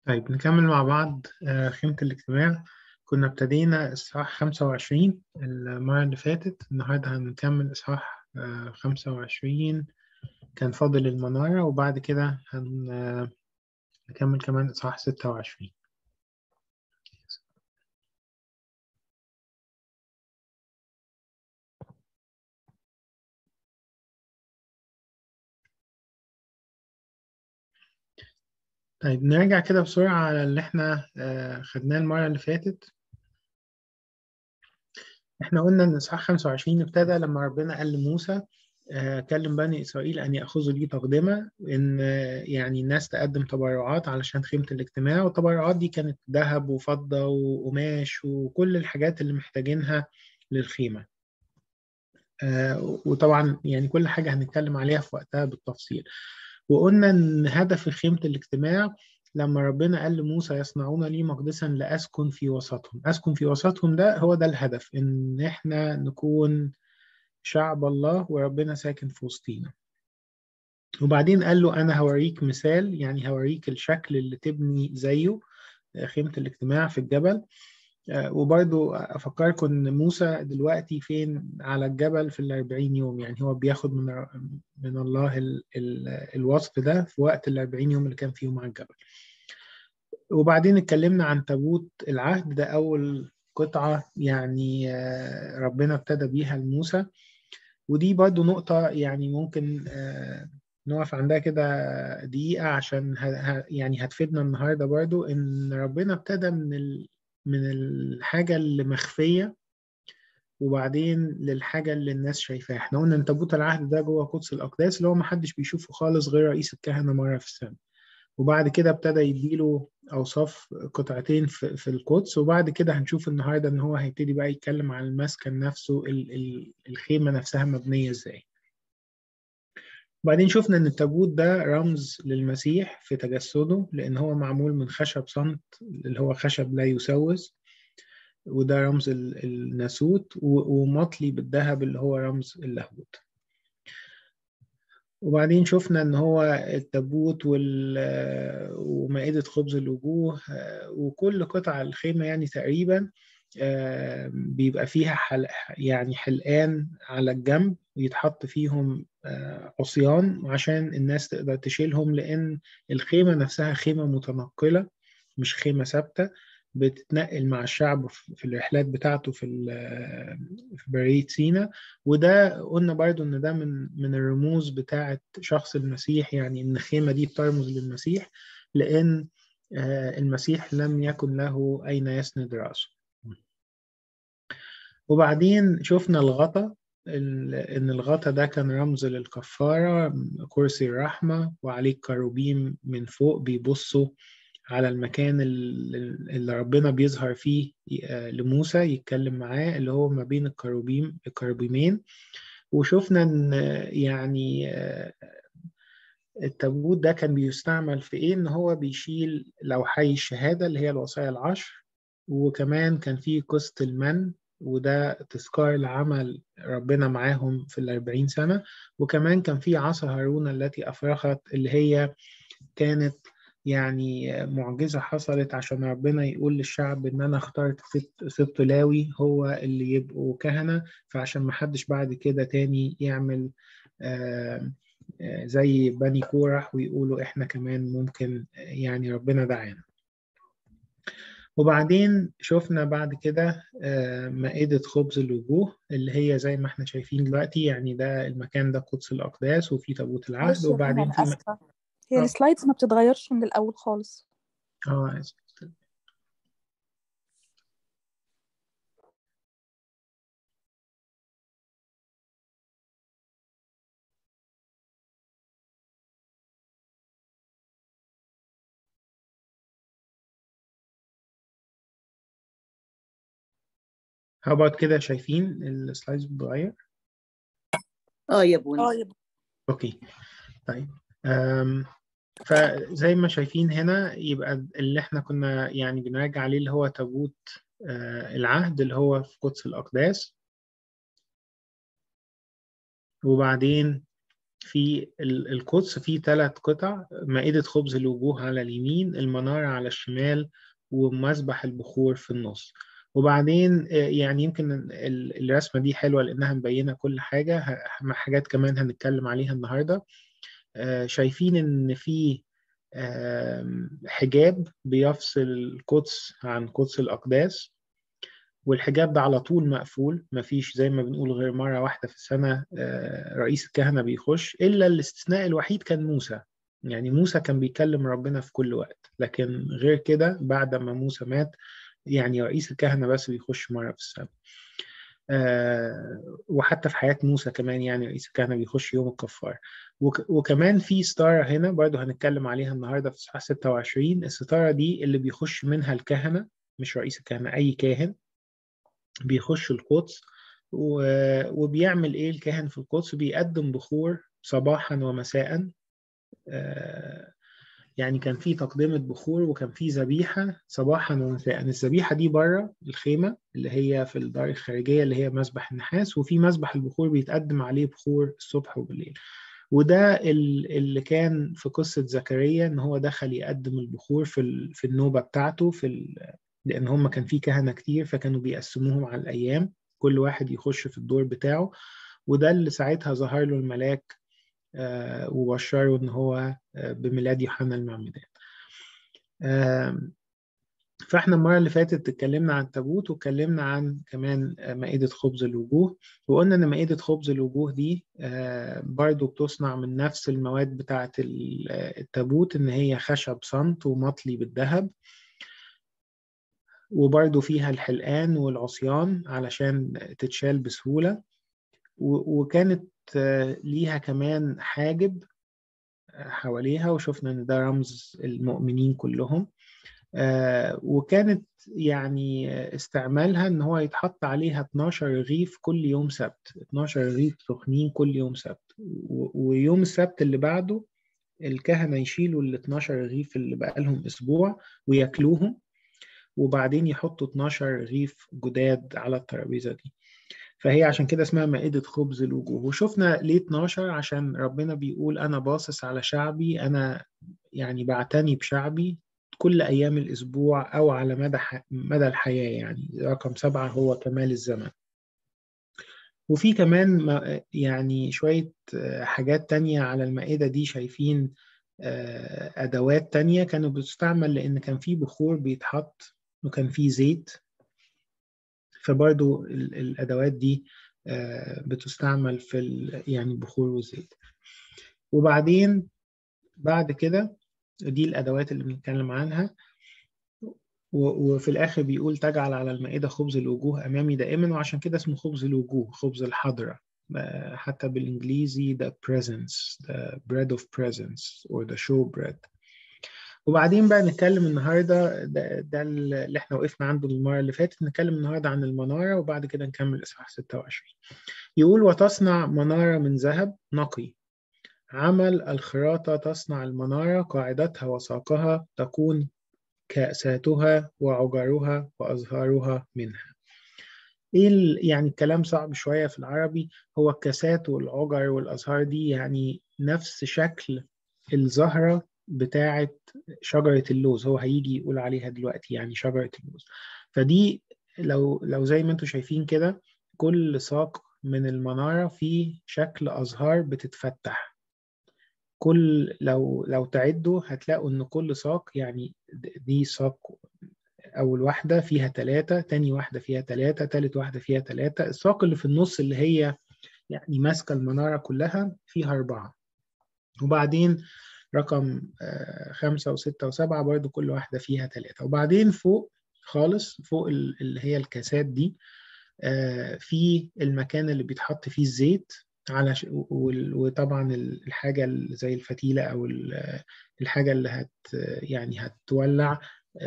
طيب نكمل مع بعض آه، خيمة الاجتماع كنا ابتدينا إصحاح 25 المرة اللي فاتت النهاردة هنكمل إصحاح آه، 25 كان فاضل المنارة وبعد كده هنكمل كمان إصحاح 26 طيب نرجع كده بسرعة على اللي احنا آه، خدناه المرة اللي فاتت احنا قلنا ان اصحاح 25 ابتدى لما ربنا قال لموسى آه، كلم بني اسرائيل ان ياخذوا لي تقدمه ان آه، يعني الناس تقدم تبرعات علشان خيمه الاجتماع والتبرعات دي كانت ذهب وفضه وقماش وكل الحاجات اللي محتاجينها للخيمه آه، وطبعا يعني كل حاجه هنتكلم عليها في وقتها بالتفصيل وقلنا ان هدف خيمه الاجتماع لما ربنا قال لموسى يصنعون لي مقدسا لأسكن في وسطهم أسكن في وسطهم ده هو ده الهدف إن إحنا نكون شعب الله وربنا ساكن في وسطينا وبعدين قال له أنا هوريك مثال يعني هوريك الشكل اللي تبني زيه خيمة الاجتماع في الجبل وبرضو أفكركم إن موسى دلوقتي فين على الجبل في الأربعين يوم يعني هو بياخد من من الله ال ال الوصف ده في وقت الأربعين يوم اللي كان فيهم على الجبل وبعدين اتكلمنا عن تابوت العهد ده أول قطعة يعني ربنا ابتدى بيها لموسى ودي برضو نقطة يعني ممكن نقف عندها كده دقيقة عشان يعني هتفيدنا النهاردة برضو إن ربنا ابتدى من ال من الحاجة اللي مخفية وبعدين للحاجة اللي الناس شايفاها احنا قلنا ان تابوت العهد ده جوه قدس الأقداس اللي هو محدش بيشوفه خالص غير رئيس الكهنة مرة في السنة وبعد كده ابتدى يديله أوصاف قطعتين في, في القدس وبعد كده هنشوف النهاردة ان هو هيبتدي بقى يتكلم عن المسكن نفسه ال ال الخيمة نفسها مبنية ازاي وبعدين شفنا ان التابوت ده رمز للمسيح في تجسده لان هو معمول من خشب صمت اللي هو خشب لا يسوس وده رمز الناسوت ومطلي بالذهب اللي هو رمز اللاهوت وبعدين شفنا ان هو التابوت ومائدة خبز الوجوه وكل قطع الخيمة يعني تقريبا بيبقى فيها حل يعني حلقان على الجنب ويتحط فيهم عصيان عشان الناس تقدر تشيلهم لأن الخيمة نفسها خيمة متنقلة مش خيمة ثابتة بتتنقل مع الشعب في الرحلات بتاعته في في برية سينا وده قلنا برضو ان ده من من الرموز بتاعة شخص المسيح يعني ان الخيمة دي بترمز للمسيح لأن المسيح لم يكن له أين يسند رأسه وبعدين شفنا الغطا ان الغطا ده كان رمز للكفارة كرسي الرحمة وعليه كروبيم من فوق بيبصوا على المكان اللي ربنا بيظهر فيه لموسى يتكلم معاه اللي هو ما بين الكروبيم الكروبيمين وشفنا ان يعني التابوت ده كان بيستعمل في ايه ان هو بيشيل لوحي الشهادة اللي هي الوصايا العشر وكمان كان فيه قسط المن وده تذكار لعمل ربنا معاهم في الأربعين سنة وكمان كان في عصا هارون التي أفرخت اللي هي كانت يعني معجزة حصلت عشان ربنا يقول للشعب إن أنا اخترت سبط لاوي هو اللي يبقوا كهنة فعشان محدش بعد كده تاني يعمل آآ آآ زي بني كورح ويقولوا إحنا كمان ممكن يعني ربنا دعانا وبعدين شفنا بعد كده مائدة خبز الوجوه اللي هي زي ما احنا شايفين دلوقتي يعني ده المكان ده قدس الأقداس وفي تابوت العهد وبعدين في م... هي السلايدز ما بتتغيرش من الأول خالص اه هبط كده شايفين السلايدز بتتغير اه يا بوني اه يا اوكي طيب أم فزي ما شايفين هنا يبقى اللي احنا كنا يعني بنراجع عليه اللي هو تابوت آه العهد اللي هو في قدس الأقداس وبعدين في القدس في ثلاث قطع مائدة خبز الوجوه على اليمين المنارة على الشمال ومسبح البخور في النص وبعدين يعني يمكن الرسمة دي حلوة لأنها مبينة كل حاجة حاجات كمان هنتكلم عليها النهاردة شايفين إن في حجاب بيفصل القدس عن قدس الأقداس والحجاب ده على طول مقفول مفيش زي ما بنقول غير مرة واحدة في السنة رئيس الكهنة بيخش إلا الاستثناء الوحيد كان موسى يعني موسى كان بيكلم ربنا في كل وقت لكن غير كده بعد ما موسى مات يعني رئيس الكهنة بس بيخش مرة في السنة آه وحتى في حياة موسى كمان يعني رئيس الكهنة بيخش يوم الكفار وك وكمان في ستارة هنا برضو هنتكلم عليها النهاردة في صحة 26 الستارة دي اللي بيخش منها الكهنة مش رئيس الكهنة أي كاهن بيخش القدس وبيعمل إيه الكاهن في القدس بيقدم بخور صباحا ومساء آه يعني كان في تقدمة بخور وكان في ذبيحة صباحا ومساء الذبيحة دي بره الخيمة اللي هي في الدار الخارجية اللي هي مسبح النحاس وفي مسبح البخور بيتقدم عليه بخور الصبح وبالليل وده اللي كان في قصة زكريا إن هو دخل يقدم البخور في في النوبة بتاعته في ال... لأن هم كان في كهنة كتير فكانوا بيقسموهم على الأيام كل واحد يخش في الدور بتاعه وده اللي ساعتها ظهر له الملاك آه وبشره ان هو آه بميلاد يوحنا المعمدان آه فاحنا المره اللي فاتت اتكلمنا عن التابوت واتكلمنا عن كمان مائده خبز الوجوه وقلنا ان مائده خبز الوجوه دي برضو بتصنع من نفس المواد بتاعه التابوت ان هي خشب صمت ومطلي بالذهب وبرضو فيها الحلقان والعصيان علشان تتشال بسهوله وكانت ليها كمان حاجب حواليها وشفنا ان ده رمز المؤمنين كلهم وكانت يعني استعمالها ان هو يتحط عليها 12 رغيف كل يوم سبت 12 رغيف سخنين كل يوم سبت ويوم السبت اللي بعده الكهنة يشيلوا ال 12 رغيف اللي بقالهم اسبوع وياكلوهم وبعدين يحطوا 12 رغيف جداد على الترابيزة دي فهي عشان كده اسمها مائدة خبز الوجوه وشفنا ليه 12 عشان ربنا بيقول أنا باصص على شعبي أنا يعني بعتني بشعبي كل أيام الأسبوع أو على مدى مدى الحياة يعني رقم سبعة هو كمال الزمن وفي كمان يعني شوية حاجات تانية على المائدة دي شايفين أدوات تانية كانوا بتستعمل لأن كان في بخور بيتحط وكان في زيت فبرضو الأدوات دي بتستعمل في يعني البخور والزيت وبعدين بعد كده دي الأدوات اللي بنتكلم عنها وفي الآخر بيقول تجعل على المائدة خبز الوجوه أمامي دائما وعشان كده اسمه خبز الوجوه خبز الحضرة حتى بالإنجليزي the presence the bread of presence or the show bread وبعدين بقى نتكلم النهارده ده, ده اللي احنا وقفنا عنده المره اللي فاتت نتكلم النهارده عن المناره وبعد كده نكمل اصحاح 26 يقول وتصنع مناره من ذهب نقي عمل الخراطه تصنع المناره قاعدتها وساقها تكون كأساتها وعجرها وأزهارها منها ايه يعني الكلام صعب شويه في العربي هو الكاسات والعجر والازهار دي يعني نفس شكل الزهره بتاعة شجرة اللوز هو هيجي يقول عليها دلوقتي يعني شجرة اللوز فدي لو لو زي ما انتم شايفين كده كل ساق من المنارة فيه شكل أزهار بتتفتح كل لو لو تعدوا هتلاقوا إن كل ساق يعني دي ساق أول واحدة فيها ثلاثة تاني واحدة فيها ثلاثة تالت واحدة فيها ثلاثة الساق اللي في النص اللي هي يعني ماسكة المنارة كلها فيها أربعة وبعدين رقم خمسة وستة وسبعة برضو كل واحدة فيها ثلاثة وبعدين فوق خالص فوق اللي هي الكاسات دي في المكان اللي بيتحط فيه الزيت على وطبعا الحاجة زي الفتيلة أو الحاجة اللي هت يعني هتولع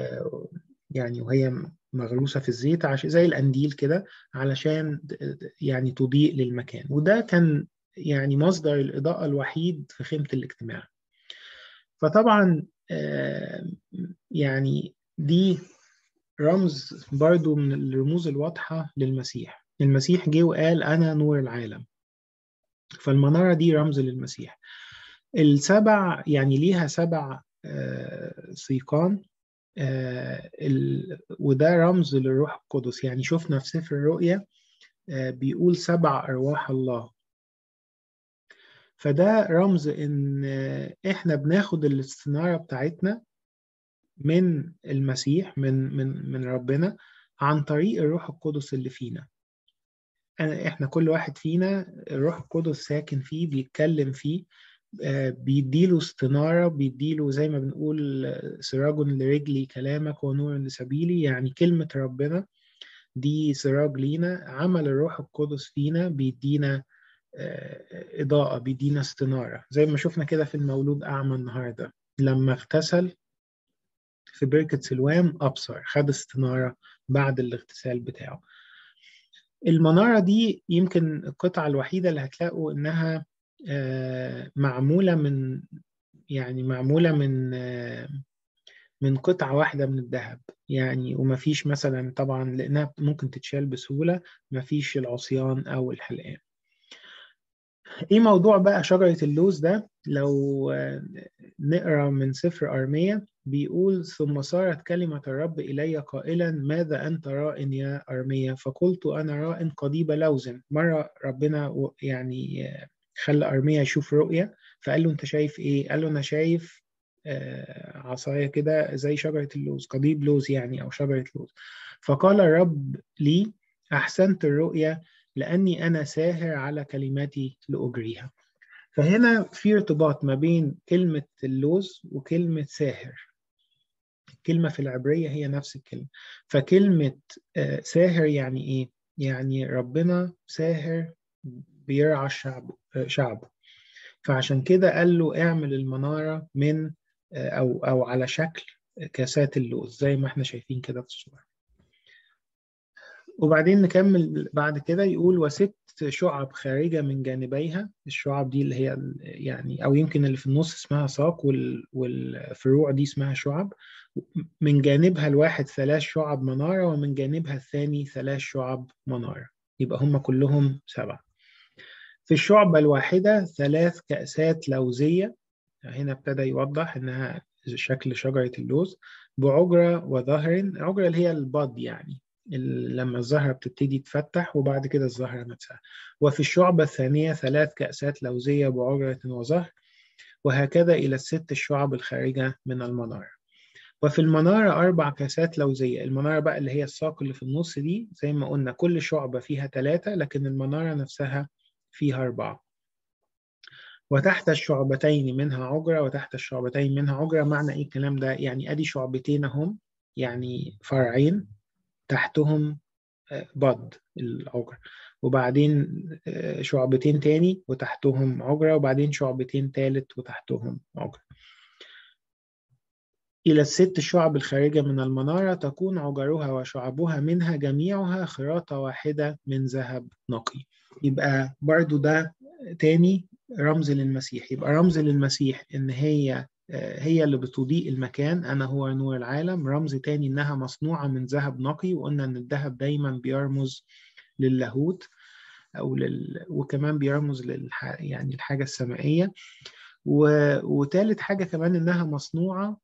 يعني وهي مغروسة في الزيت عشان زي القنديل كده علشان يعني تضيء للمكان وده كان يعني مصدر الإضاءة الوحيد في خيمة الاجتماع فطبعا يعني دي رمز برضو من الرموز الواضحة للمسيح المسيح جه وقال أنا نور العالم فالمنارة دي رمز للمسيح السبع يعني ليها سبع آه، سيقان آه، ال- وده رمز للروح القدس يعني شفنا في سفر الرؤيا آه، بيقول سبع أرواح الله فده رمز إن آه، إحنا بناخد الاستنارة بتاعتنا من المسيح من من من ربنا عن طريق الروح القدس اللي فينا أنا إحنا كل واحد فينا الروح القدس ساكن فيه بيتكلم فيه آه، بيديله استنارة بيديله زي ما بنقول آه، سراج لرجلي كلامك ونور لسبيلي يعني كلمة ربنا دي سراج لينا عمل الروح القدس فينا بيدينا آه، إضاءة بيدينا استنارة زي ما شفنا كده في المولود أعمى النهاردة لما اغتسل في بركة سلوام أبصر خد استنارة بعد الاغتسال بتاعه المنارة دي يمكن القطعة الوحيدة اللي هتلاقوا إنها آه، معمولة من يعني معمولة من آه، من قطعة واحدة من الذهب يعني ومفيش مثلا طبعا لأنها ممكن تتشال بسهولة مفيش العصيان أو الحلقان إيه موضوع بقى شجرة اللوز ده لو آه، نقرأ من سفر أرمية بيقول ثم صارت كلمة الرب إلي قائلا ماذا أنت راء يا أرمية فقلت أنا راء قضيب لوز مرة ربنا و- يعني آه، خلى أرمية يشوف رؤية فقال له أنت شايف إيه؟ قال له أنا شايف آه، عصاية كده زي شجرة اللوز قضيب لوز يعني أو شجرة لوز فقال الرب لي أحسنت الرؤية لأني أنا ساهر على كلماتي لأجريها فهنا في ارتباط ما بين كلمة اللوز وكلمة ساهر الكلمة في العبرية هي نفس الكلمة فكلمة آه، ساهر يعني إيه؟ يعني ربنا ساهر بيرعى الشعب آه، شعبه فعشان كده قال له اعمل المنارة من آه، أو أو على شكل كاسات اللوز زي ما احنا شايفين كده في الصورة وبعدين نكمل بعد كده يقول وست شعب خارجة من جانبيها الشعب دي اللي هي ال- يعني أو يمكن اللي في النص اسمها ساق وال- والفروع دي اسمها شعب من جانبها الواحد ثلاث شعب منارة ومن جانبها الثاني ثلاث شعب منارة يبقى هم كلهم سبعة في الشعبة الواحدة ثلاث كأسات لوزية هنا ابتدى يوضح إنها شكل شجرة اللوز بعجرة وظهر عجرة اللي هي البض يعني ال- لما الزهرة بتبتدي تفتح وبعد كده الزهرة نفسها وفي الشعبة الثانية ثلاث كأسات لوزية بعجرة وظهر وهكذا إلى الست الشعب الخارجة من المنارة وفي المنارة أربع كاسات لوزية المنارة بقى اللي هي الساق اللي في النص دي زي ما قلنا كل شعبة فيها ثلاثة لكن المنارة نفسها فيها أربعة وتحت الشعبتين منها عجرة وتحت الشعبتين منها عجرة معنى إيه الكلام ده يعني أدي شعبتين هم يعني فرعين تحتهم آه، بض العجرة وبعدين آه، شعبتين تاني وتحتهم عجرة وبعدين شعبتين تالت وتحتهم عجرة إلى الست الشعب الخارجة من المنارة تكون عجرها وشعبها منها جميعها خراطة واحدة من ذهب نقي يبقى برضو ده تاني رمز للمسيح يبقى رمز للمسيح إن هي آه، هي اللي بتضيء المكان أنا هو نور العالم رمز تاني إنها مصنوعة من ذهب نقي وقلنا إن الذهب دايما بيرمز للاهوت أو لل... وكمان بيرمز للح... يعني الحاجة السمائية و... وتالت حاجة كمان إنها مصنوعة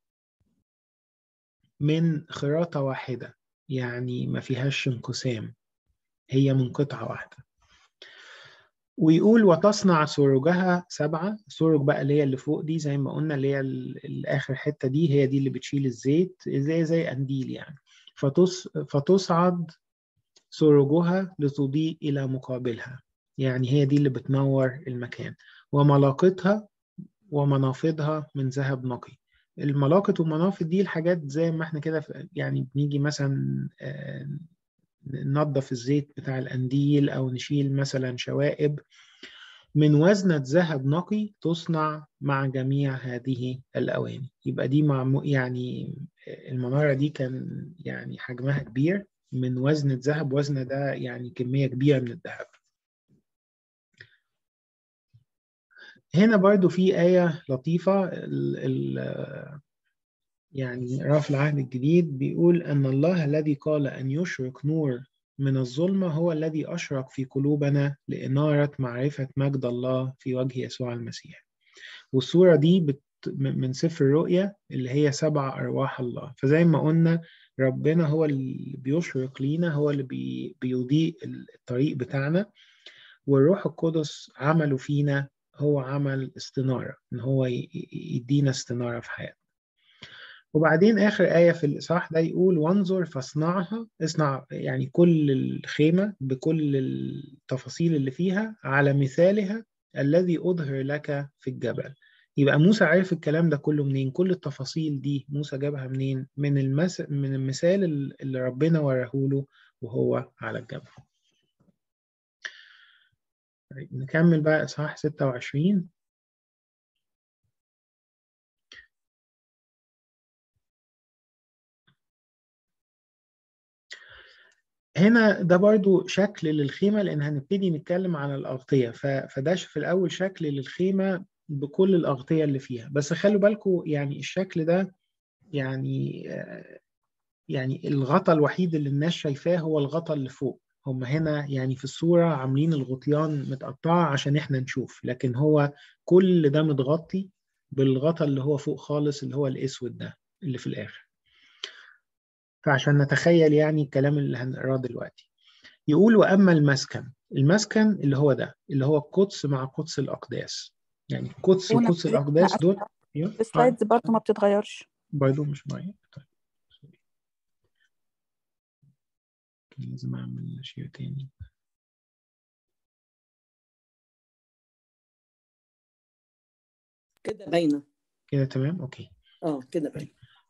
من خراطة واحدة يعني ما فيهاش انقسام هي من قطعة واحدة ويقول وتصنع سروجها سبعة سروج بقى اللي هي اللي فوق دي زي ما قلنا اللي هي ال- الآخر حتة دي هي دي اللي بتشيل الزيت زي زي قنديل يعني فتص فتصعد سروجها لتضيء إلى مقابلها يعني هي دي اللي بتنور المكان وملاقتها ومنافضها من ذهب نقي الملاقط والمنافذ دي الحاجات زي ما احنا كده في- يعني بنيجي مثلا آه، ننظف الزيت بتاع القنديل أو نشيل مثلا شوائب من وزنة ذهب نقي تصنع مع جميع هذه الأواني يبقى دي مع يعني المنارة دي كان يعني حجمها كبير من وزنة ذهب وزنة ده يعني كمية كبيرة من الذهب هنا برضو في آية لطيفة ال ال يعني راه في العهد الجديد بيقول أن الله الذي قال أن يشرق نور من الظلمة هو الذي أشرق في قلوبنا لإنارة معرفة مجد الله في وجه يسوع المسيح والصورة دي بت من سفر الرؤيا اللي هي سبع أرواح الله فزي ما قلنا ربنا هو اللي بيشرق لينا هو اللي بي بيضيء الطريق بتاعنا والروح القدس عمله فينا هو عمل استنارة إن هو يدينا استنارة في حياتنا وبعدين آخر آية في الإصحاح ده يقول وانظر فاصنعها اصنع يعني كل الخيمة بكل التفاصيل اللي فيها على مثالها الذي أظهر لك في الجبل يبقى موسى عارف الكلام ده كله منين كل التفاصيل دي موسى جابها منين من المس... من المثال اللي ربنا وراه له وهو على الجبل طيب نكمل بقى إصحاح 26 هنا ده برضو شكل للخيمة لأن هنبتدي نتكلم عن الأغطية فده في الأول شكل للخيمة بكل الأغطية اللي فيها بس خلوا بالكم يعني الشكل ده يعني يعني الغطا الوحيد اللي الناس شايفاه هو الغطا اللي فوق هم هنا يعني في الصورة عاملين الغطيان متقطعة عشان احنا نشوف لكن هو كل ده متغطي بالغطا اللي هو فوق خالص اللي هو الأسود ده اللي في الآخر فعشان نتخيل يعني الكلام اللي هنقراه دلوقتي يقول وأما المسكن المسكن اللي هو ده اللي هو القدس مع قدس الأقداس يعني قدس وقدس الأقداس دول السلايدز برضه ما بتتغيرش برضه مش معايا طيب لازم أعمل شيء تاني كده باينه كده تمام أوكي اه كده باينه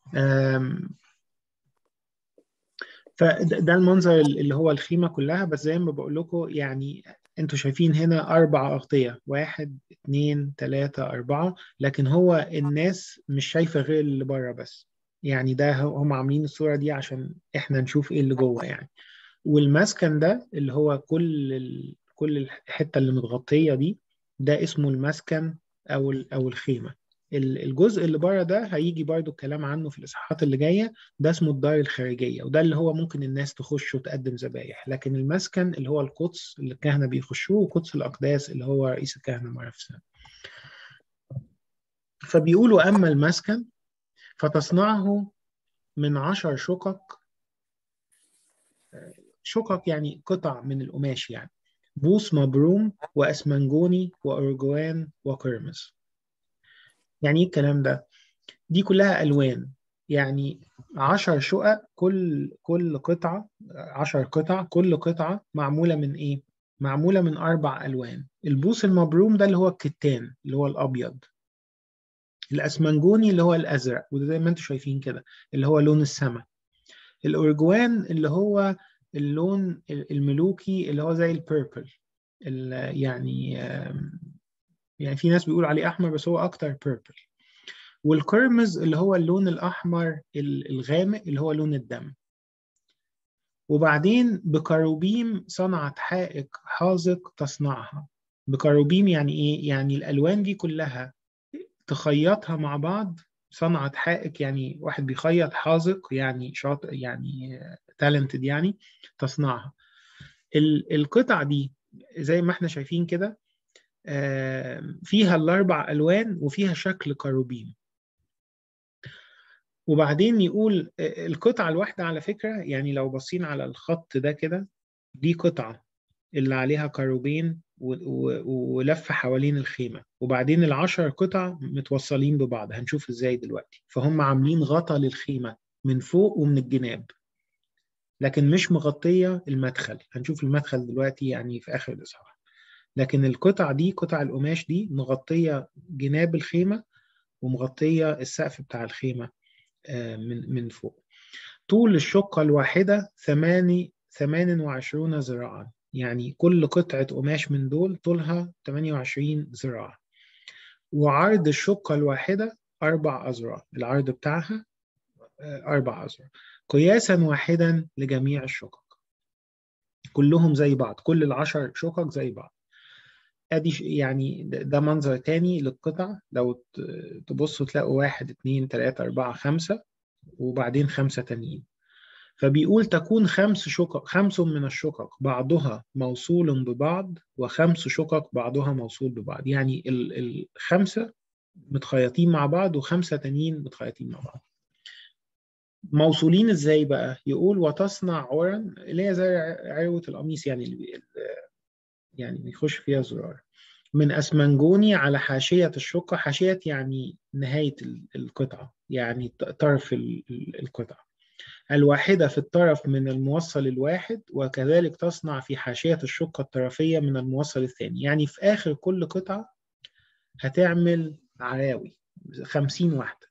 فده المنظر اللي هو الخيمة كلها بس زي ما بقول لكم يعني انتوا شايفين هنا أربع أغطية واحد اتنين تلاتة أربعة لكن هو الناس مش شايفة غير اللي بره بس يعني ده هم عاملين الصورة دي عشان احنا نشوف ايه اللي جوه يعني والمسكن ده اللي هو كل ال... كل الحتة اللي متغطية دي ده اسمه المسكن أو أو الخيمة الجزء اللي بره ده هيجي برضو الكلام عنه في الإصحاحات اللي جاية ده اسمه الدار الخارجية وده اللي هو ممكن الناس تخش وتقدم ذبايح لكن المسكن اللي هو القدس اللي الكهنة بيخشوه وقدس الأقداس اللي هو رئيس الكهنة مرفسان فبيقولوا أما المسكن فتصنعه من عشر شقق شقق يعني قطع من القماش يعني بوص مبروم وأسمنجوني وأرجوان وقرمز يعني ايه الكلام ده؟ دي كلها ألوان يعني عشر شقق كل كل قطعة عشر قطع كل قطعة معمولة من إيه؟ معمولة من أربع ألوان البوص المبروم ده اللي هو الكتان اللي هو الأبيض الأسمنجوني اللي هو الأزرق وده زي ما أنتم شايفين كده اللي هو لون السماء الأرجوان اللي هو اللون الملوكي اللي هو زي البيربل يعني يعني في ناس بيقول عليه احمر بس هو اكتر بيربل والقرمز اللي هو اللون الاحمر الغامق اللي هو لون الدم وبعدين بكروبيم صنعت حائق حاذق تصنعها بكروبيم يعني ايه يعني الالوان دي كلها تخيطها مع بعض صنعت حائق يعني واحد بيخيط حاذق يعني شاطر يعني تالنتد يعني تصنعها القطع دي زي ما احنا شايفين كده فيها الأربع ألوان وفيها شكل كروبيم وبعدين يقول القطعة الواحدة على فكرة يعني لو بصين على الخط ده كده دي قطعة اللي عليها كروبين ولف حوالين الخيمة وبعدين العشر قطع متوصلين ببعض هنشوف ازاي دلوقتي فهم عاملين غطا للخيمة من فوق ومن الجناب لكن مش مغطية المدخل هنشوف المدخل دلوقتي يعني في آخر الإصحاح لكن القطع دي قطع القماش دي مغطية جناب الخيمة ومغطية السقف بتاع الخيمة من من فوق طول الشقة الواحدة ثماني ثمان وعشرون ذراعا يعني كل قطعة قماش من دول طولها 28 ذراع وعرض الشقة الواحدة أربع أذرع العرض بتاعها أربع أذرع قياسا واحدا لجميع الشقق كلهم زي بعض كل العشر شقق زي بعض ادي يعني ده منظر تاني للقطع لو تبصوا تلاقوا واحد اتنين تلاتة أربعة خمسة وبعدين خمسة تانيين فبيقول تكون خمس شقق خمس من الشقق بعضها موصول ببعض وخمس شقق بعضها موصول ببعض يعني الخمسة متخيطين مع بعض وخمسة تانيين متخيطين مع بعض موصولين ازاي بقى يقول وتصنع عرا اللي هي زي عروة القميص يعني اللي يعني بيخش فيها زرار من أسمنجوني على حاشية الشقة حاشية يعني نهاية القطعة يعني طرف القطعة الواحدة في الطرف من الموصل الواحد وكذلك تصنع في حاشية الشقة الطرفية من الموصل الثاني يعني في آخر كل قطعة هتعمل عراوي خمسين واحدة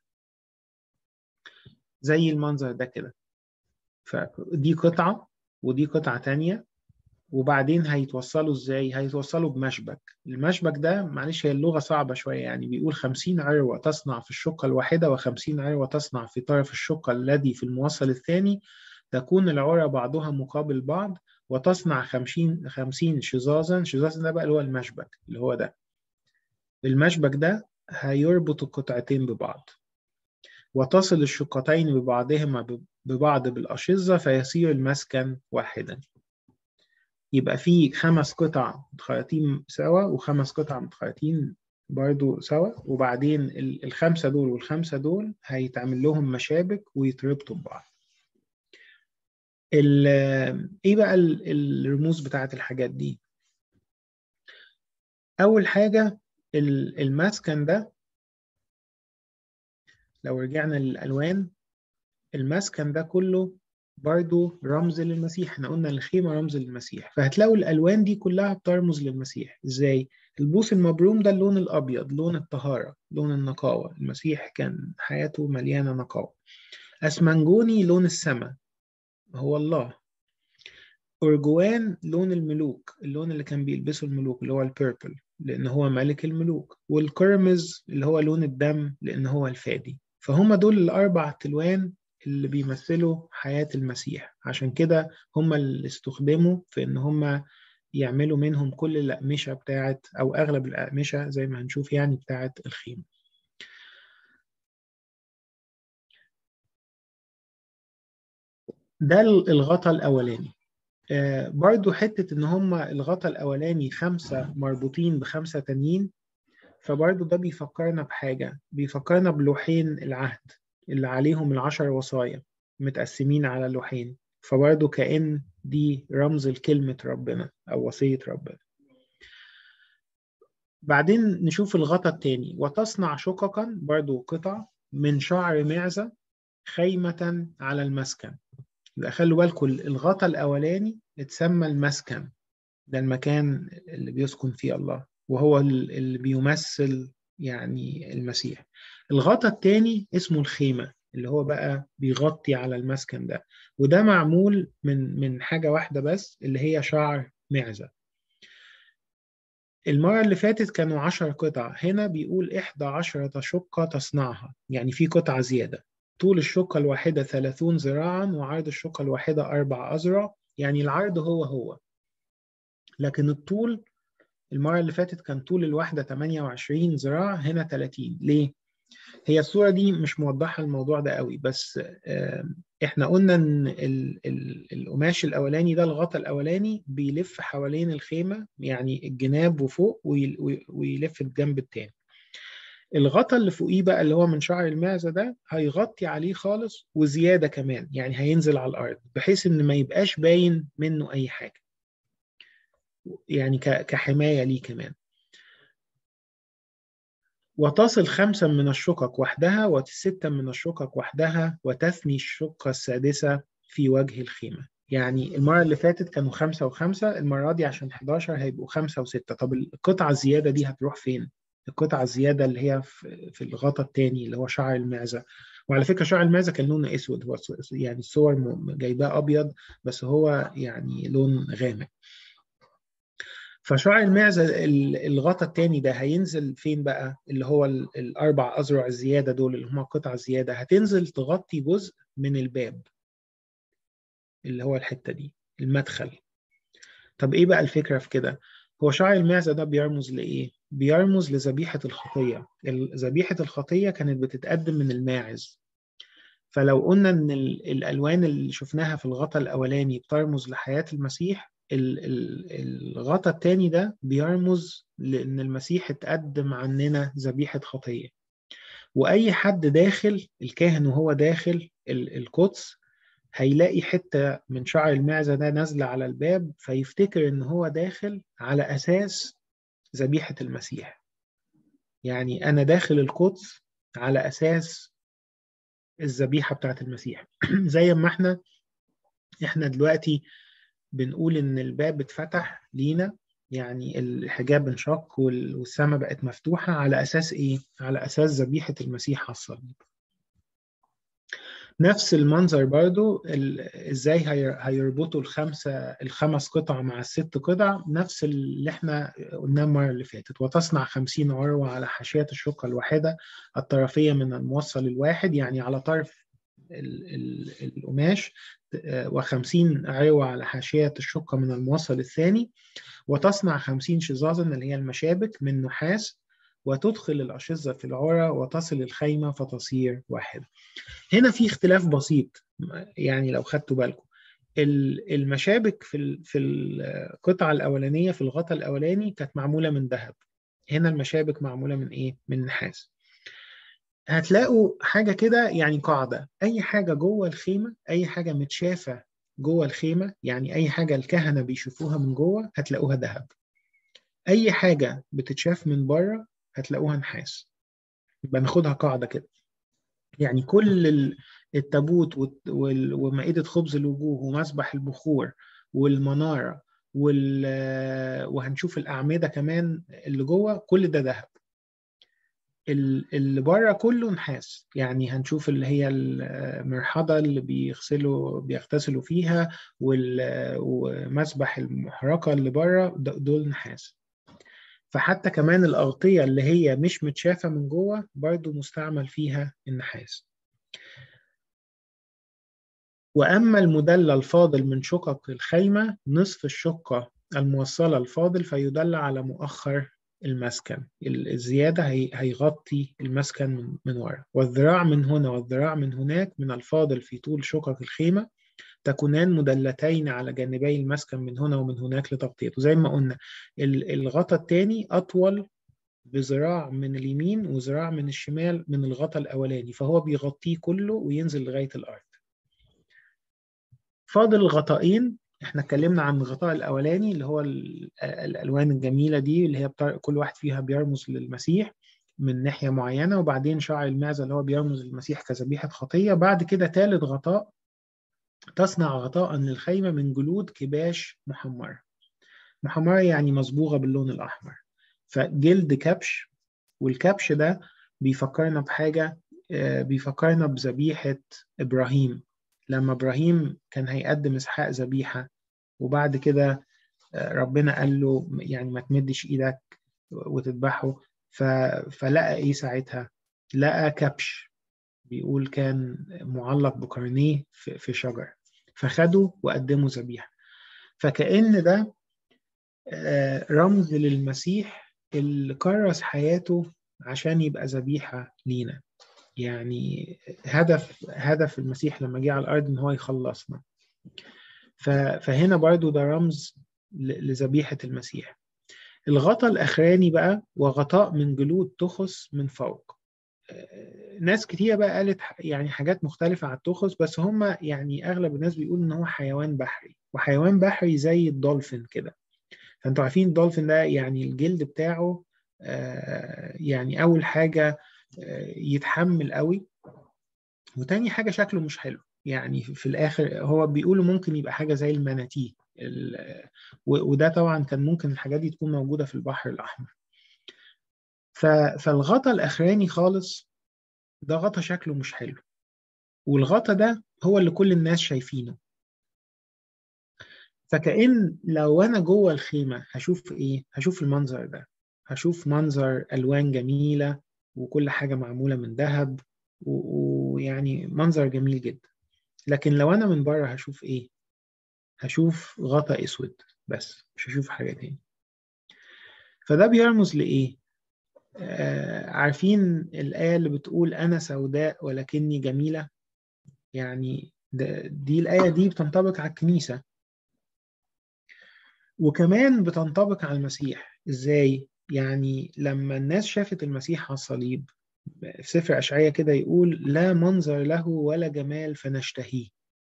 زي المنظر ده كده فدي قطعة ودي قطعة تانية وبعدين هيتوصلوا ازاي؟ هيتوصلوا بمشبك المشبك ده معلش هي اللغة صعبة شوية يعني بيقول خمسين عروة تصنع في الشقة الواحدة وخمسين عروة تصنع في طرف الشقة الذي في الموصل الثاني تكون العرى بعضها مقابل بعض وتصنع خمسين خمسين شظاظا شظاظا ده بقى اللي هو المشبك اللي هو ده المشبك ده هيربط القطعتين ببعض وتصل الشقتين ببعضهما ببعض بالأشظة فيصير المسكن واحدا يبقى في خمس قطع متخيطين سوا وخمس قطع متخيطين برضو سوا وبعدين الخمسة دول والخمسة دول هيتعمل لهم مشابك ويتربطوا ببعض ايه بقى الرموز بتاعت الحاجات دي اول حاجة المسكن ده لو رجعنا للألوان المسكن ده كله برضو رمز للمسيح احنا قلنا الخيمة رمز للمسيح فهتلاقوا الألوان دي كلها بترمز للمسيح ازاي؟ البوس المبروم ده اللون الأبيض لون الطهارة لون النقاوة المسيح كان حياته مليانة نقاوة أسمنجوني لون السماء هو الله أرجوان لون الملوك اللون اللي كان بيلبسه الملوك اللي هو البيربل لأن هو ملك الملوك والقرمز اللي هو لون الدم لأن هو الفادي فهم دول الأربع تلوان اللي بيمثلوا حياة المسيح عشان كده هم اللي استخدموا في إن هم يعملوا منهم كل الأقمشة بتاعت أو أغلب الأقمشة زي ما هنشوف يعني بتاعت الخيمة ده الغطا الأولاني آه برضو حتة إن هم الغطا الأولاني خمسة مربوطين بخمسة تانيين فبرضو ده بيفكرنا بحاجة بيفكرنا بلوحين العهد اللي عليهم العشر وصايا متقسمين على لوحين فبرضو كأن دي رمز لكلمة ربنا أو وصية ربنا بعدين نشوف الغطا التاني وتصنع شققا برضو قطع من شعر معزة خيمة على المسكن يبقى خلوا بالكم الغطا الأولاني اتسمى المسكن ده المكان اللي بيسكن فيه الله وهو اللي بيمثل يعني المسيح الغطا التاني اسمه الخيمة اللي هو بقى بيغطي على المسكن ده وده معمول من من حاجة واحدة بس اللي هي شعر معزة المرة اللي فاتت كانوا عشر قطع هنا بيقول إحدى عشرة شقة تصنعها يعني في قطعة زيادة طول الشقة الواحدة ثلاثون ذراعا وعرض الشقة الواحدة أربع أذرع يعني العرض هو هو لكن الطول المرة اللي فاتت كان طول الواحدة 28 ذراع هنا 30 ليه؟ هي الصورة دي مش موضحة الموضوع ده قوي بس احنا قلنا ان القماش الاولاني ده الغطا الاولاني بيلف حوالين الخيمة يعني الجناب وفوق ويلف الجنب التاني الغطا اللي فوقيه بقى اللي هو من شعر المعزة ده هيغطي عليه خالص وزيادة كمان يعني هينزل على الأرض بحيث إن ما يبقاش باين منه أي حاجة يعني كحماية ليه كمان وتصل خمسا من الشقق وحدها وستة من الشقق وحدها وتثني الشقة السادسة في وجه الخيمة يعني المرة اللي فاتت كانوا خمسة وخمسة المرة دي عشان 11 هيبقوا خمسة وستة طب القطعة الزيادة دي هتروح فين؟ القطعة الزيادة اللي هي في الغطا التاني اللي هو شعر المعزة وعلى فكرة شعر المعزة كان لونه أسود هو يعني الصور جايباه أبيض بس هو يعني لون غامق فشعر المعزة الغطا التاني ده هينزل فين بقى اللي هو الأربع أذرع الزيادة دول اللي هما قطع الزيادة هتنزل تغطي جزء من الباب اللي هو الحتة دي المدخل طب إيه بقى الفكرة في كده هو شعر المعزة ده بيرمز لإيه بيرمز لذبيحة الخطية ذبيحة الخطية كانت بتتقدم من الماعز فلو قلنا ان ال- الالوان اللي شفناها في الغطاء الاولاني بترمز لحياه المسيح ال- ال- الغطاء التاني ده بيرمز لان المسيح اتقدم عننا ذبيحه خطيه واي حد داخل الكاهن وهو داخل ال- القدس هيلاقي حته من شعر المعزه ده نازله على الباب فيفتكر ان هو داخل على اساس ذبيحه المسيح يعني انا داخل القدس على اساس الذبيحه بتاعت المسيح زي ما احنا احنا دلوقتي بنقول ان الباب اتفتح لينا يعني الحجاب انشق وال- والسماء بقت مفتوحه على اساس ايه على اساس ذبيحه المسيح على الصليب نفس المنظر برضو ال- ازاي هي- هيربطوا الخمسه الخمس قطع مع الست قطع نفس اللي احنا قلناه المره اللي فاتت وتصنع خمسين عروه على حاشيه الشقه الواحده الطرفيه من الموصل الواحد يعني على طرف ال- ال- القماش وخمسين عروة على حاشية الشقة من الموصل الثاني وتصنع خمسين شظاظا اللي هي المشابك من نحاس وتدخل الأشظة في العرى وتصل الخيمة فتصير واحدة هنا في اختلاف بسيط يعني لو خدتوا بالكم ال- المشابك في ال- في القطعة الأولانية في الغطاء الأولاني كانت معمولة من ذهب هنا المشابك معمولة من إيه؟ من نحاس هتلاقوا حاجة كده يعني قاعدة أي حاجة جوه الخيمة أي حاجة متشافة جوه الخيمة يعني أي حاجة الكهنة بيشوفوها من جوه هتلاقوها ذهب أي حاجة بتتشاف من بره هتلاقوها نحاس يبقى ناخدها قاعدة كده يعني كل ال- التابوت والت- وال- ومائدة خبز الوجوه ومسبح البخور والمنارة وال- وهنشوف الأعمدة كمان اللي جوه كل ده ذهب ال- اللي بره كله نحاس يعني هنشوف اللي هي المرحضة اللي بيغسلوا بيغتسلوا فيها وال- ومسبح المحرقة اللي بره د- دول نحاس فحتى كمان الأغطية اللي هي مش متشافة من جوه برضو مستعمل فيها النحاس وأما المدلى الفاضل من شقق الخيمة نصف الشقة الموصلة الفاضل فيدل على مؤخر المسكن ال- الزيادة هي- هيغطي المسكن من, من ورا والذراع من هنا والذراع من هناك من الفاضل في طول شقق الخيمة تكونان مدلتين على جانبي المسكن من هنا ومن هناك لتغطيته زي ما قلنا ال- الغطا التاني أطول بذراع من اليمين وذراع من الشمال من الغطا الأولاني فهو بيغطيه كله وينزل لغاية الأرض فاضل الغطائين احنا اتكلمنا عن الغطاء الاولاني اللي هو ال- الالوان الجميله دي اللي هي بتاع كل واحد فيها بيرمز للمسيح من ناحيه معينه وبعدين شعر المعزه اللي هو بيرمز للمسيح كذبيحه خطيه بعد كده ثالث غطاء تصنع غطاء للخيمه من جلود كباش محمره محمره يعني مصبوغه باللون الاحمر فجلد كبش والكبش ده بيفكرنا بحاجه آه، بيفكرنا بذبيحه ابراهيم لما ابراهيم كان هيقدم اسحاق ذبيحه وبعد كده آه، ربنا قال له يعني ما تمدش ايدك وتذبحه ف... فلقى ايه ساعتها لقى كبش بيقول كان معلق بقرنيه في, في شجر فخده وقدمه ذبيحه فكأن ده آه، رمز للمسيح اللي كرس حياته عشان يبقى ذبيحه لينا يعني هدف هدف المسيح لما جه على الارض ان هو يخلصنا ف- فهنا برضو ده رمز ل- لذبيحة المسيح الغطاء الأخراني بقى وغطاء من جلود تخس من فوق آه، ناس كتير بقى قالت ح- يعني حاجات مختلفة على التخس بس هم يعني أغلب الناس بيقول إن هو حيوان بحري وحيوان بحري زي الدولفين كده فأنتوا عارفين الدولفين ده يعني الجلد بتاعه آه، يعني أول حاجة آه، يتحمل قوي وتاني حاجة شكله مش حلو يعني في الآخر هو بيقولوا ممكن يبقى حاجة زي المناتيه ال- و- وده طبعا كان ممكن الحاجات دي تكون موجودة في البحر الأحمر ف- فالغطا الأخراني خالص ده غطا شكله مش حلو والغطا ده هو اللي كل الناس شايفينه فكأن لو أنا جوه الخيمة هشوف إيه؟ هشوف المنظر ده هشوف منظر ألوان جميلة وكل حاجة معمولة من ذهب و- ويعني منظر جميل جدا لكن لو أنا من بره هشوف إيه؟ هشوف غطا أسود بس مش هشوف حاجة تاني فده بيرمز لإيه؟ آه عارفين الآية اللي بتقول أنا سوداء ولكني جميلة يعني دي الآية دي بتنطبق على الكنيسة وكمان بتنطبق على المسيح إزاي؟ يعني لما الناس شافت المسيح على الصليب في سفر أشعية كده يقول لا منظر له ولا جمال فنشتهيه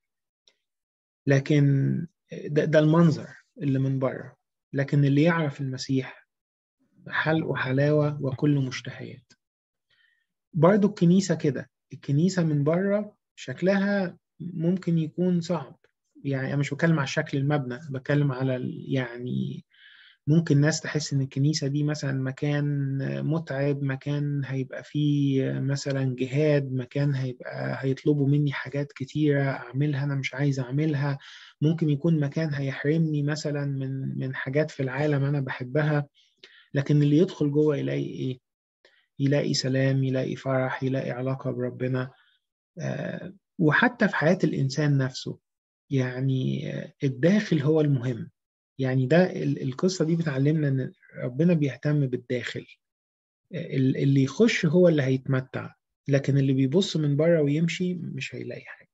لكن ده, ده المنظر اللي من بره لكن اللي يعرف المسيح حلق وحلاوة وكل مشتهيات برضو الكنيسة كده الكنيسة من بره شكلها ممكن يكون صعب يعني أنا مش بتكلم على شكل المبنى بتكلم على يعني ممكن ناس تحس إن الكنيسة دي مثلا مكان متعب مكان هيبقى فيه مثلا جهاد مكان هيبقى هيطلبوا مني حاجات كتيرة أعملها أنا مش عايز أعملها ممكن يكون مكان هيحرمني مثلا من من حاجات في العالم أنا بحبها لكن اللي يدخل جوه يلاقي إيه؟ يلاقي سلام يلاقي فرح يلاقي علاقة بربنا آه وحتى في حياة الإنسان نفسه يعني الداخل هو المهم يعني ده القصة دي بتعلمنا إن ربنا بيهتم بالداخل اللي يخش هو اللي هيتمتع لكن اللي بيبص من بره ويمشي مش هيلاقي حاجة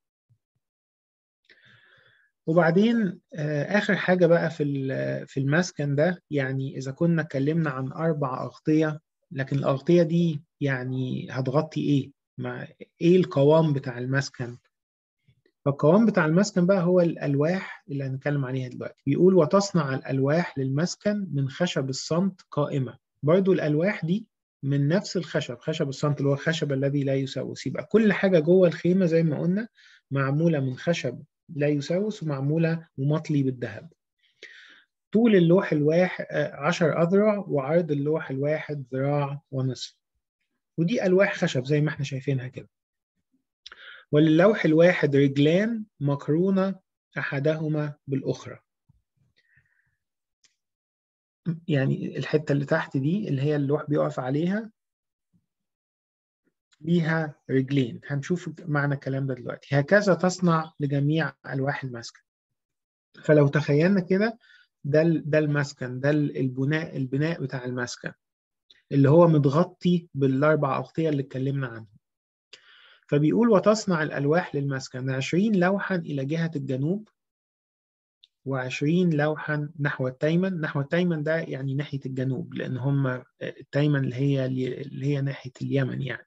وبعدين آخر حاجة بقى في في المسكن ده يعني إذا كنا اتكلمنا عن أربع أغطية لكن الأغطية دي يعني هتغطي إيه؟ مع إيه القوام بتاع المسكن؟ فالقوام بتاع المسكن بقى هو الألواح اللي هنتكلم عليها دلوقتي بيقول وتصنع الألواح للمسكن من خشب الصمت قائمة برضو الألواح دي من نفس الخشب خشب الصمت اللي هو الخشب الذي لا يسوس يبقى كل حاجة جوه الخيمة زي ما قلنا معمولة من خشب لا يسوس ومعمولة ومطلي بالذهب طول اللوح الواحد عشر أذرع وعرض اللوح الواحد ذراع ونصف ودي ألواح خشب زي ما احنا شايفينها كده وللوح الواحد رجلان مقرونة أحدهما بالأخرى يعني الحتة اللي تحت دي اللي هي اللوح بيقف عليها ليها رجلين هنشوف معنى الكلام ده دلوقتي هكذا تصنع لجميع ألواح المسكن فلو تخيلنا كده ده ده المسكن ده البناء البناء بتاع المسكن اللي هو متغطي بالاربع اغطيه اللي اتكلمنا عنهم فبيقول وتصنع الالواح للمسكن 20 لوحا الى جهه الجنوب و20 لوحا نحو التيمن نحو التيمن ده يعني ناحيه الجنوب لان هم التيمن اللي هي اللي هي ناحيه اليمن يعني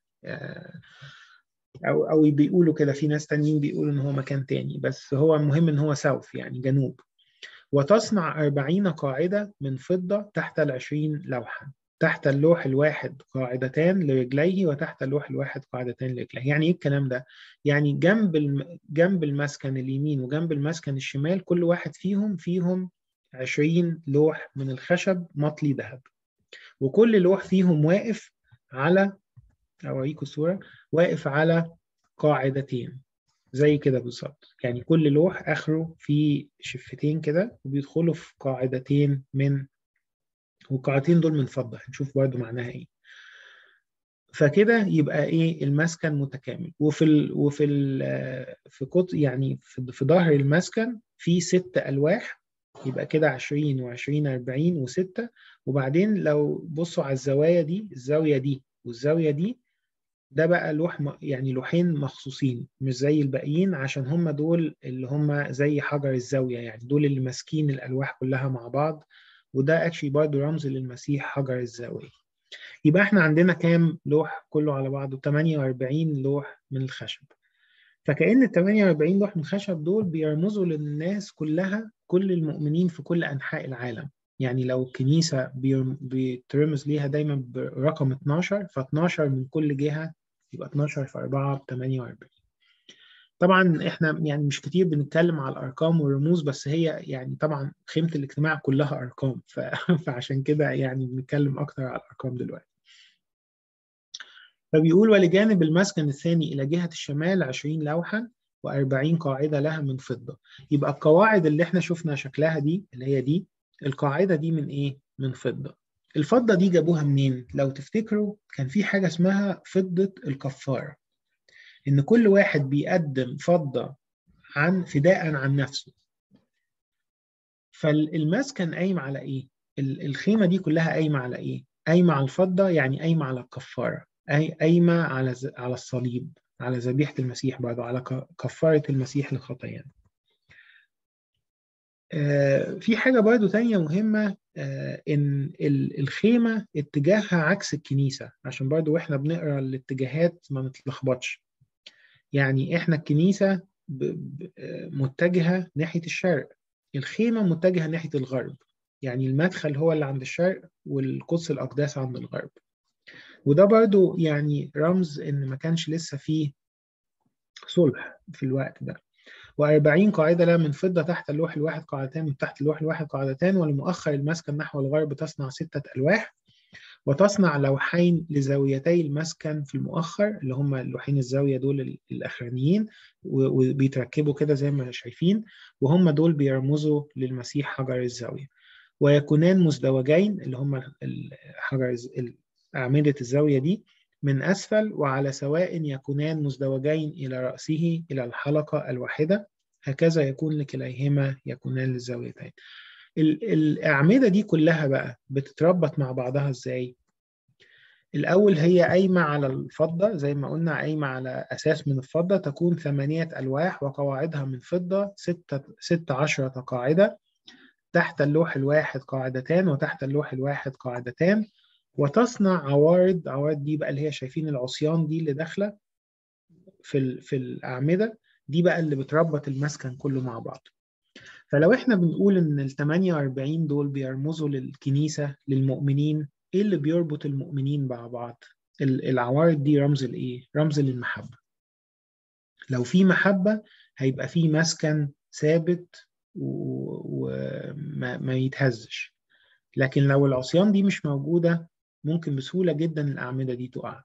او او بيقولوا كده في ناس تانيين بيقولوا ان هو مكان تاني بس هو المهم ان هو ساوث يعني جنوب وتصنع أربعين قاعدة من فضة تحت العشرين لوحا تحت اللوح الواحد قاعدتان لرجليه وتحت اللوح الواحد قاعدتان لرجليه يعني ايه الكلام ده يعني جنب الم... جنب المسكن اليمين وجنب المسكن الشمال كل واحد فيهم فيهم 20 لوح من الخشب مطلي ذهب وكل لوح فيهم واقف على اوريكم الصوره واقف على قاعدتين زي كده بالظبط يعني كل لوح اخره في شفتين كده وبيدخلوا في قاعدتين من والقاعدتين دول من فضه هنشوف برضه معناها ايه فكده يبقى ايه المسكن متكامل وفي ال وفي ال في قط يعني في, في ظهر المسكن في ست الواح يبقى كده 20 و20 40 و6 وبعدين لو بصوا على الزوايا دي الزاويه دي والزاويه دي ده بقى لوح يعني لوحين مخصوصين مش زي الباقيين عشان هم دول اللي هم زي حجر الزاويه يعني دول اللي ماسكين الالواح كلها مع بعض وده اكشلي برضه رمز للمسيح حجر الزاويه يبقى احنا عندنا كام لوح كله على بعضه 48 لوح من الخشب فكأن ال 48 لوح من الخشب دول بيرمزوا للناس كلها كل المؤمنين في كل أنحاء العالم يعني لو الكنيسة بيترمز ليها دايما برقم 12 ف 12 من كل جهة يبقى 12 في 4 ب 48 طبعا احنا يعني مش كتير بنتكلم على الارقام والرموز بس هي يعني طبعا خيمه الاجتماع كلها ارقام ف... فعشان كده يعني بنتكلم اكتر على الارقام دلوقتي فبيقول ولجانب المسكن الثاني الى جهه الشمال 20 لوحا و40 قاعده لها من فضه يبقى القواعد اللي احنا شفنا شكلها دي اللي هي دي القاعده دي من ايه من فضه الفضه دي جابوها منين لو تفتكروا كان في حاجه اسمها فضه الكفاره ان كل واحد بيقدم فضه عن فداء عن نفسه فالمسكن قايم على ايه الخيمه دي كلها قايمه على ايه قايمه على الفضه يعني قايمه على الكفاره قايمه على على الصليب على ذبيحة المسيح برضه على كفارة المسيح للخطايا في حاجة برضه تانية مهمة إن الخيمة اتجاهها عكس الكنيسة عشان برضه وإحنا بنقرأ الاتجاهات ما نتلخبطش يعني إحنا الكنيسة متجهة ناحية الشرق الخيمة متجهة ناحية الغرب يعني المدخل هو اللي عند الشرق والقدس الأقداس عند الغرب وده برضو يعني رمز إن ما كانش لسه فيه صلح في الوقت ده وأربعين قاعدة لا من فضة تحت اللوح الواحد قاعدتان من تحت اللوح الواحد قاعدتان ولمؤخر المسكن نحو الغرب تصنع ستة ألواح وتصنع لوحين لزاويتي المسكن في المؤخر اللي هم اللوحين الزاوية دول الأخرانيين وبيتركبوا كده زي ما شايفين وهم دول بيرمزوا للمسيح حجر الزاوية ويكونان مزدوجين اللي هم حجر أعمدة الزاوية دي من أسفل وعلى سواء يكونان مزدوجين إلى رأسه إلى الحلقة الواحدة هكذا يكون لكليهما يكونان للزاويتين الأعمدة دي كلها بقى بتتربط مع بعضها إزاي؟ الأول هي قايمة على الفضة زي ما قلنا قايمة على أساس من الفضة تكون ثمانية ألواح وقواعدها من فضة ستة, ستة عشرة قاعدة تحت اللوح الواحد قاعدتان وتحت اللوح الواحد قاعدتان وتصنع عوارض عوارض دي بقى اللي هي شايفين العصيان دي اللي داخلة في, في الأعمدة دي بقى اللي بتربط المسكن كله مع بعض فلو احنا بنقول ان ال 48 دول بيرمزوا للكنيسة للمؤمنين ايه اللي بيربط المؤمنين مع بعض العوارض دي رمز لايه رمز للمحبة لو في محبة هيبقى في مسكن ثابت وما يتهزش لكن لو العصيان دي مش موجودة ممكن بسهولة جدا الأعمدة دي تقع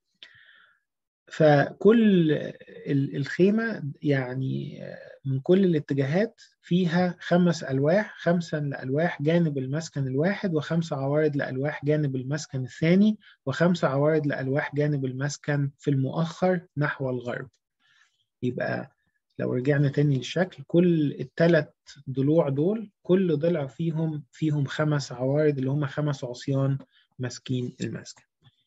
فكل الخيمة يعني من كل الاتجاهات فيها خمس ألواح خمسة لألواح جانب المسكن الواحد وخمسة عوارض لألواح جانب المسكن الثاني وخمسة عوارض لألواح جانب المسكن في المؤخر نحو الغرب يبقى لو رجعنا تاني للشكل كل الثلاث ضلوع دول كل ضلع فيهم فيهم خمس عوارض اللي هم خمس عصيان ماسكين المسكن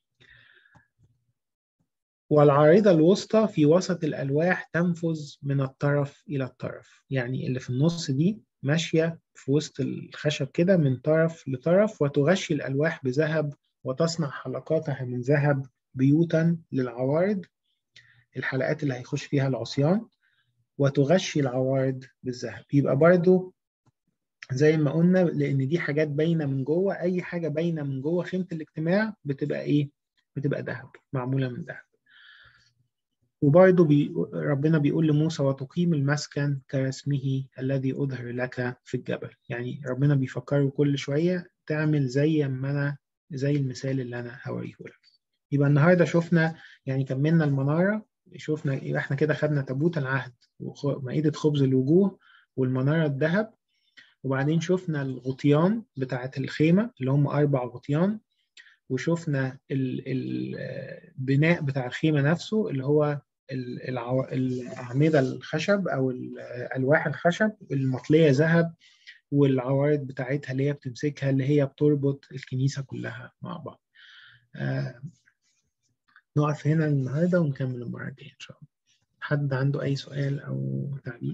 والعارضة الوسطى في وسط الألواح تنفذ من الطرف إلى الطرف يعني اللي في النص دي ماشية في وسط الخشب كده من طرف لطرف وتغشي الألواح بذهب وتصنع حلقاتها من ذهب بيوتا للعوارض الحلقات اللي هيخش فيها العصيان وتغشي العوارض بالذهب يبقى برضو زي ما قلنا لأن دي حاجات باينة من جوه أي حاجة باينة من جوه خيمة الاجتماع بتبقى إيه؟ بتبقى ذهب معمولة من ذهب وبرضه بي ربنا بيقول لموسى وتقيم المسكن كرسمه الذي أظهر لك في الجبل يعني ربنا بيفكره كل شوية تعمل زي ما أنا زي المثال اللي أنا هوريه لك يبقى النهاردة شفنا يعني كملنا المنارة شفنا يبقى احنا كده خدنا تابوت العهد ومائدة خبز الوجوه والمنارة الذهب وبعدين شفنا الغطيان بتاعة الخيمة اللي هم أربع غطيان وشفنا البناء بتاع الخيمة نفسه اللي هو العو... الأعمدة الخشب أو الألواح الخشب المطلية ذهب والعوارض بتاعتها اللي هي بتمسكها اللي هي بتربط الكنيسة كلها مع بعض آه... نقف هنا النهاردة ونكمل المرة الجاية إن شاء الله حد عنده أي سؤال أو تعليق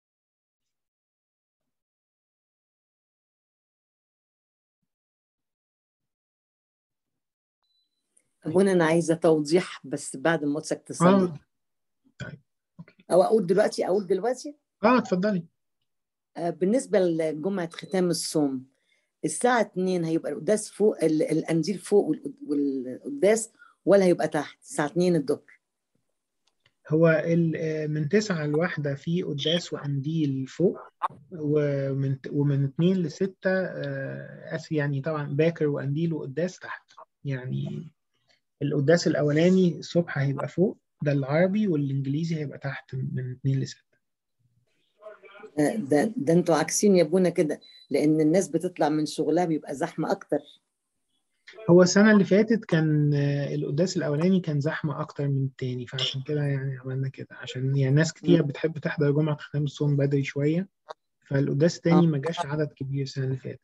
أبونا أنا عايزة توضيح بس بعد ما موتسك تصلي آه. طيب أوكي. أو أقول دلوقتي أقول دلوقتي آه اتفضلي آه، بالنسبة لجمعة ختام الصوم الساعة 2 هيبقى القداس فوق ال- القنديل فوق والقد- والقداس ولا هيبقى تحت الساعة 2 الظهر هو ال- من تسعة لواحدة في قداس وقنديل فوق ومن ومن اتنين لستة آه، آسف يعني طبعا باكر وقنديل وقداس تحت يعني القداس الأولاني الصبح هيبقى فوق ده العربي والإنجليزي هيبقى تحت من اتنين لستة آه، ده ده انتوا عاكسين يا ابونا كده لأن الناس بتطلع من شغلها بيبقى زحمة أكتر هو السنة اللي فاتت كان آه، القداس الأولاني كان زحمة أكتر من التاني فعشان كده يعني عملنا كده عشان يعني ناس كتير بتحب تحضر جمعة ختام الصوم بدري شوية فالقداس التاني ما جاش عدد كبير السنة اللي فاتت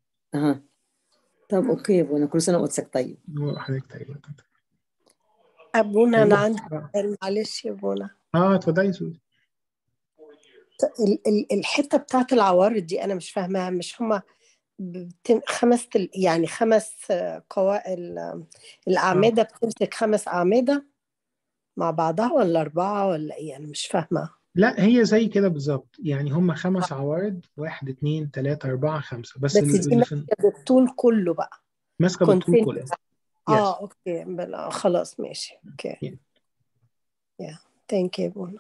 أها طب أوكي يا ابونا كل سنة وقتك طيب هو حضرتك طيب ابونا انا أيوة. عندي اه سؤال معلش يا ابونا اه اتفضلي يا سوزي ال- ال- الحته بتاعت العوارض دي انا مش فاهماها مش هما بتم خمس تل- يعني خمس آه، قوا ال- الاعمده بتمسك خمس اعمده مع بعضها ولا اربعه ولا ايه انا مش فاهمه لا هي زي كده بالظبط يعني هم خمس عوارض واحد اتنين تلاتة أربعة خمسة بس بس ال- دي اللي في ماسكه بالطول كله بقى ماسكة بالطول كله كونتينيوس اه يس اوكي بلا خلاص ماشي اوكي Yeah. يا ثانك يو ابونا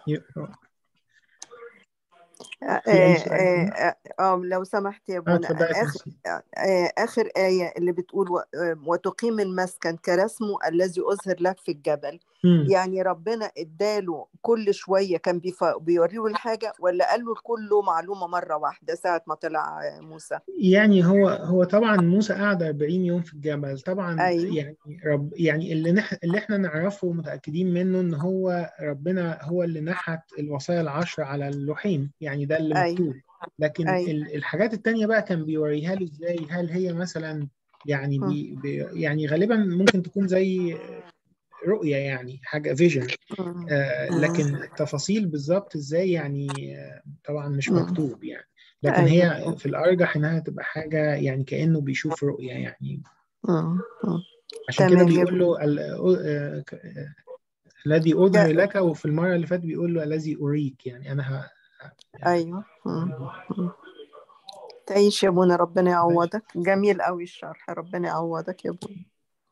في أي سؤال آه، تاني؟ آه، آه، لو سمحت يا اه ابونا اتفضلي يا آخر فندم. آه، آخر آية اللي بتقول و- آه، وتقيم المسكن كرسمه الذي أظهر لك في الجبل مم. يعني ربنا اداله كل شوية كان بيف- بيوريه الحاجة ولا قال له كله معلومة مرة واحدة ساعة ما طلع آه، موسى يعني هو هو طبعا موسى قعد 40 يوم في الجبل طبعا أيوه يعني رب يعني اللي نح اللي احنا نعرفه متأكدين منه ان هو ربنا هو اللي نحت الوصايا العشر على اللوحين يعني ده اللي أيوه مكتوب لكن أيوه ال- الحاجات التانية بقى كان بيوريها له ازاي هل هي مثلا يعني مم. بي بي يعني غالبا ممكن تكون زي رؤية يعني حاجة فيجن مم. آه مم. لكن التفاصيل بالظبط ازاي يعني آه طبعا مش مم. مكتوب يعني لكن أيوه هي في الأرجح إنها تبقى حاجة يعني كأنه بيشوف رؤية يعني مم. مم. عشان كده تمام يا بيقول له ال- آه، ك- آه، الذي أظهر لك وفي المرة اللي فاتت بيقول له الذي أريك يعني أنا ه... يعني أيوه مم. مم. تعيش يا ابونا ربنا يعوضك جميل قوي الشرح ربنا يعوضك يا ابونا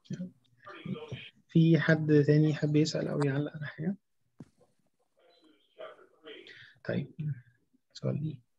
في حد تاني يحب يسأل أو يعلق على حاجة؟ طيب صلي